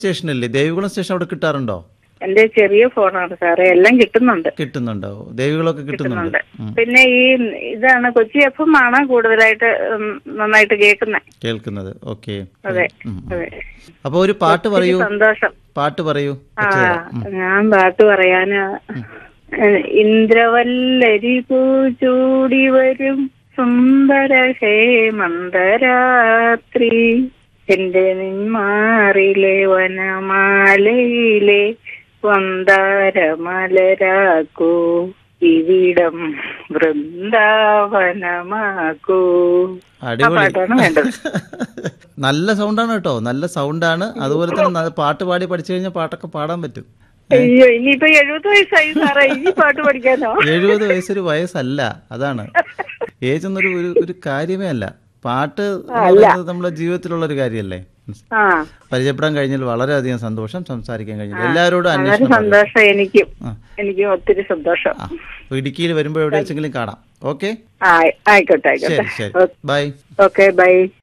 സ്റ്റേഷനില്ലേ Devikulam station അവിടെ കിട്ടാറുണ്ടോ എന്റെ ചെറിയ ഫോണാണ് സാറേ എല്ലാം കിട്ടുന്നുണ്ട് കിട്ടുന്നുണ്ടോ ദേവികളൊക്കെ കിട്ടുന്നുണ്ട് ഉം. പിന്നെ ഈ ഇതാണ് കൊച്ചി എഫ് എം ആണ് കൂടുതലായിട്ട് ഉം, നന്നായിട്ട് കേൾക്കുന്നത് കേൾക്കുന്നത് ഓക്കെ അതെ അതെ അപ്പൊ ഒരു പാട്ട് പറയൂ സന്തോഷം പാട്ട് പറയൂ ആ ഞാൻ പാട്ട് പറയാന് ഇന്ദ്രവല്ലരി പൂച്ചൂടി വരും സുന്ദര ഹേമന്തരാത്രി എന്റെ നിന്മാറിലെ വനമാലയിലെ വന്താരമലരാക്കൂ ഇവിടം വൃന്ദാവനമാക്കൂ ആ അടിപൊളി പാട്ടാണ് വേണ്ടത് നല്ല സൗണ്ടാണ് കേട്ടോ നല്ല സൗണ്ടാണ് അതുപോലെ തന്നെ ന- പാട്ട് പാടി പഠിച്ചു കഴിഞ്ഞാൽ പാട്ടൊക്കെ പാടാൻ പറ്റും അയ്യോ ഇനിയിപ്പോ എഴുപത് വയസ്സായി സാറേ ഇനി പാട്ട് പഠിക്കാനോ എഴുപത് വയസ്സൊരു വയസ്സല്ല അതാണ് ഏജ് എന്നൊരു ഒരു ഒരു കാര്യമേ അല്ല പാട്ട് എന്ന് പറയുന്നത് നമ്മുടെ ജീവിതത്തിലുള്ള ഒരു കാര്യമല്ലേ ആ പരിചയപ്പെടാൻ കഴിഞ്ഞാൽ വളരെയധികം സന്തോഷം സംസാരിക്കാൻ കഴിഞ്ഞാൽ എല്ലാവരോടും വളരെ അന്വേഷണം പറയൂ. സന്തോഷം എനിക്കും ആ. എനിക്കും ഒത്തിരി സന്തോഷം ആ അപ്പൊ ഇടുക്കിയിൽ വരുമ്പോൾ എവിടെ വെച്ചെങ്കിലും കാണാം ഓക്കെ ആ ആയിക്കോട്ടെ ആയിക്കോട്ടെ ശരി ശരി ബൈ ഓക്കെ ബൈ